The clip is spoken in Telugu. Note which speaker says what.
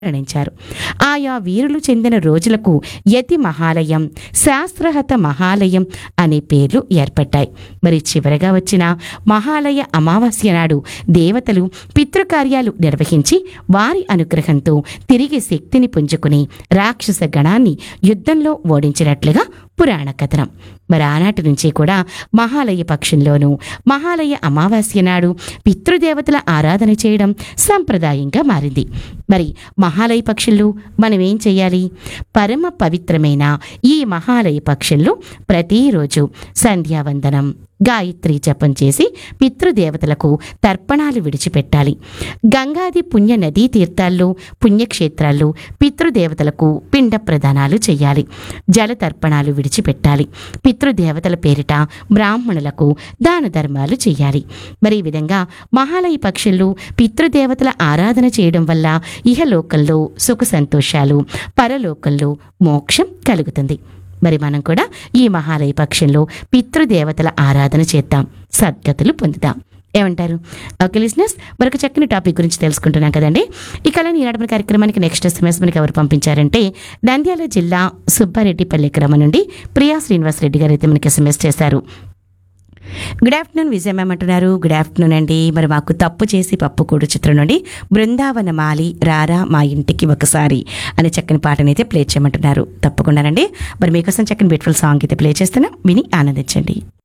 Speaker 1: మరణించారు ఆయా వీరులు చెందిన రోజులకు యతి మహాలయం శాస్త్రహత మహాలయం అనే పేర్లు ఏర్పడ్డాయి మరి చివరగా వచ్చిన మహాలయ అమావాస్య నాడు దేవతలు పితృకార్యాలు నిర్వహించి వారి అనుగ్రహంతో తిరిగి శక్తిని పుంజుకుని రాక్షస గణాన్ని యుద్ధంలో ఓడించినట్లుగా పురాణ కథనం మరి ఆనాటి నుంచి కూడా మహాలయ పక్షంలోనూ మహాలయ అమావాస్య నాడు పితృదేవతల ఆరాధన చేయడం సంప్రదాయంగా మారింది మరి మహాలయ పక్షుల్లో మనం ఏం చేయాలి పరమ పవిత్రమైన ఈ మహాలయ పక్షుల్లో ప్రతిరోజు సంధ్యావందనం గాయత్రి జపం చేసి పితృదేవతలకు తర్పణాలు విడిచిపెట్టాలి గంగాది పుణ్య నదీ తీర్థాల్లో పుణ్యక్షేత్రాల్లో పితృదేవతలకు పిండ ప్రదానాలు చేయాలి జల తర్పణాలు విడిచిపెట్టాలి పితృదేవతల పేరిట బ్రాహ్మణులకు దాన ధర్మాలు చేయాలి మరి ఈ విధంగా మహాలయ పక్షుల్లో పితృదేవతల ఆరాధన చేయడం వల్ల ఇహలోకంలో సుఖ సంతోషాలు పరలోకంలో మోక్షం కలుగుతుంది మరి మనం కూడా ఈ మహాలయ పక్షంలో పితృదేవతల ఆరాధన చేద్దాం సద్గతులు పొందుదాం ఏమంటారు ఓకే లిజినెస్ మరొక చక్కని టాపిక్ గురించి తెలుసుకుంటున్నాం కదండి ఇక అలానే ఈనాడు మన కార్యక్రమానికి నెక్స్ట్ ఎస్ఎంఎస్ మనకి ఎవరు పంపించారంటే నంద్యాల జిల్లా సుబ్బారెడ్డిపల్లి గ్రామం నుండి ప్రియా శ్రీనివాస్ రెడ్డి గారు అయితే మనకి ఎస్ఎంఎస్ చేశారు గుడ్ ఆఫ్టర్నూన్ విజయ మ్యామ్ అంటున్నారు గుడ్ ఆఫ్టర్నూన్ అండి మరి మాకు తప్పు చేసి పప్పు కూడు చిత్రం నుండి బృందావన మాలి రారా మా ఇంటికి ఒకసారి అనే చక్కని పాటని అయితే ప్లే చేయమంటున్నారు తప్పకుండానండి మరి మీకోసం చక్కని బ్యూటిఫుల్ సాంగ్ అయితే ప్లే చేస్తున్నాం విని ఆనందించండి